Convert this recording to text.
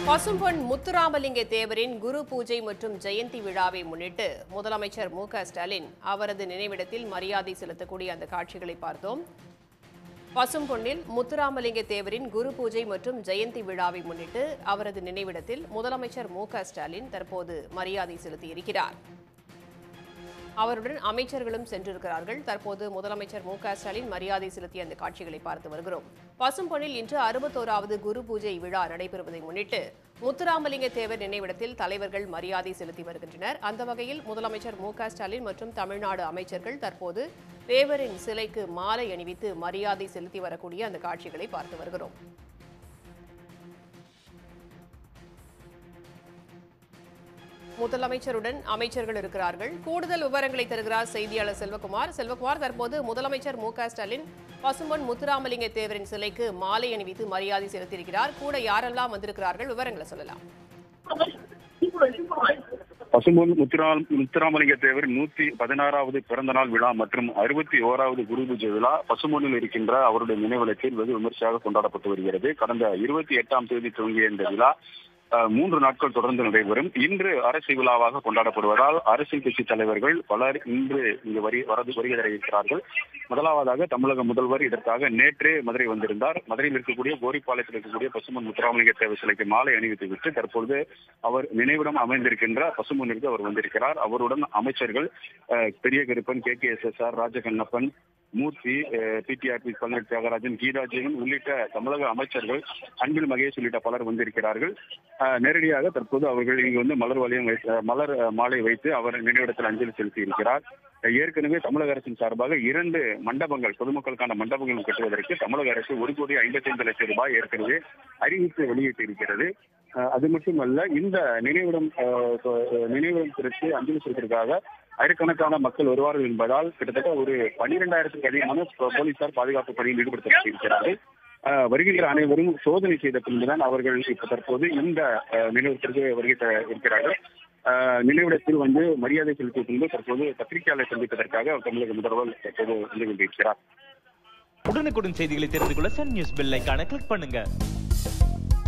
பசும்பொன் முத்துராமலிங்க தேவரின் குரு பூஜை மற்றும் ஜெயந்தி விழாவை முன்னிட்டு முதலமைச்சர் மு க ஸ்டாலின் அவரது நினைவிடத்தில் மரியாதை செலுத்தக்கூடிய அந்த காட்சிகளை பார்த்தோம் பசும்பொன்னில் முத்துராமலிங்க தேவரின் குரு பூஜை மற்றும் ஜெயந்தி விழாவை முன்னிட்டு அவரது நினைவிடத்தில் முதலமைச்சர் மு க ஸ்டாலின் தற்போது மரியாதை செலுத்தியிருக்கிறார் அவருடன் அமைச்சர்களும் சென்றிருக்கிறார்கள் தற்போது முதலமைச்சர் மு க ஸ்டாலின் மரியாதை செலுத்திய அந்த காட்சிகளை பார்த்து வருகிறோம் பசும்பொன்னில் இன்று அறுபத்தோராவது குரு பூஜை விழா நடைபெறுவதை முன்னிட்டு முத்துராமலிங்க தேவர் நினைவிடத்தில் தலைவர்கள் மரியாதை செலுத்தி வருகின்றனர் அந்த வகையில் முதலமைச்சர் மு க ஸ்டாலின் மற்றும் தமிழ்நாடு அமைச்சர்கள் தற்போது தேவரின் சிலைக்கு மாலை அணிவித்து மரியாதை செலுத்தி வரக்கூடிய அந்த காட்சிகளை பார்த்து வருகிறோம் முதலமைச்சருடன் அமைச்சர்கள் இருக்கிறார்கள் கூடுதல் விவரங்களை தருகிறார் செய்தியாளர் செல்வகுமார் செல்வகுமார் தற்போது முதலமைச்சர் மு க ஸ்டாலின் பசும்பொன் முத்துராமலிங்க தேவரின் சிலைக்கு மாலை அணிவித்து மரியாதை செலுத்தியிருக்கிறார் கூட யாரெல்லாம் வந்திருக்கிறார்கள் விவரங்களை சொல்லலாம் பசும்பொன் முத்துராம் முத்துராமலிங்க தேவர் நூத்தி பதினாறாவது பிறந்த நாள் விழா மற்றும் அறுபத்தி ஓராவது குரு பூஜை விழா பசும்பொன்னில் இருக்கின்ற அவருடைய நினைவிடத்தில் வெகு விமர்சையாக கொண்டாடப்பட்டு வருகிறது கடந்த இருபத்தி எட்டாம் தேதி துவங்கிய இந்த விழா அஹ், மூன்று நாட்கள் தொடர்ந்து நடைபெறும் இன்று அரசு விழாவாக கொண்டாடப்படுவதால் அரசியல் கட்சி தலைவர்கள் பலர் இன்று இங்கு வரி வரது வருகை தர இருக்கிறார்கள் முதலாவதாக தமிழக முதல்வர் இதற்காக நேற்றே மதுரை வந்திருந்தார் மதுரையில் இருக்கக்கூடிய கோரிப்பாளையத்தில் இருக்கக்கூடிய பசுமன் முத்துராமலிங்க தேவர் சிலைக்கு மாலை அணிவித்து விட்டு தற்பொழுது அவர் நினைவிடம் அமைந்திருக்கின்ற பசுமனிற்கு அவர் வந்திருக்கிறார் அவருடன் அமைச்சர்கள் அஹ், Periya Karuppan K K S S R Rajakannappan Moorthy பிடிஆர்பி பங்கர் தியாகராஜன் கீதாஜீவன் உள்ளிட்ட தமிழக அமைச்சர்கள் அன்பில் மகேஷ் உள்ளிட்ட பலர் வந்திருக்கிறார்கள் அஹ், நேரடியாக தற்போது அவர்கள் இங்கு வந்து மலர் வளையம் வைத்து அஹ், மலர் அஹ், மாலை வைத்து அவர் நினைவிடத்தில் அஞ்சலி செலுத்தி இருக்கிறார் ஏற்கனவே தமிழக அரசின் சார்பாக இரண்டு மண்டபங்கள் பொதுமக்களுக்கான மண்டபங்கள் கட்டுவதற்கு தமிழக அரசு ஒரு கோடி ஐம்பத்தி ஐந்து லட்சம் ரூபாய் ஏற்கனவே அறிவித்து வெளியிட்டு இருக்கிறது அஹ், அது மட்டுமல்ல இந்த நினைவிடம் அஹ், அஹ், நினைவிடம் குறித்து அஞ்சலி செலுத்திற்காக ஆயிரக்கணக்கான மக்கள் வருவார்கள் என்பதால் கிட்டத்தட்ட ஒரு பனிரெண்டாயிரத்துக்கு அதிகமான போ- போலீசார் பாதுகாப்பு பணியில் ஈடுபடுத்தப்பட்டிருக்கிறார்கள் அஹ், வருகின்ற அனைவரும் சோதனை செய்த பின்புதான் அவர்கள் இப்ப தற்போது இந்த அஹ், நினைவிடத்திற்கு வருகை த- இருக்கிறார்கள் அஹ், நினைவிடத்தில் வந்து மரியாதை செலுத்திய பின்பு தற்போது பத்திரிகையாளர் சந்திப்பதற்காக தமிழக முதல்வர் தற்போது வந்து கொண்டிருக்கிறார் உடனுக்குடன் செய்திகளை தெரிந்து கொள்ள சன் நியூஸ் பெல் ஐகானை கிளிக் பண்ணுங்க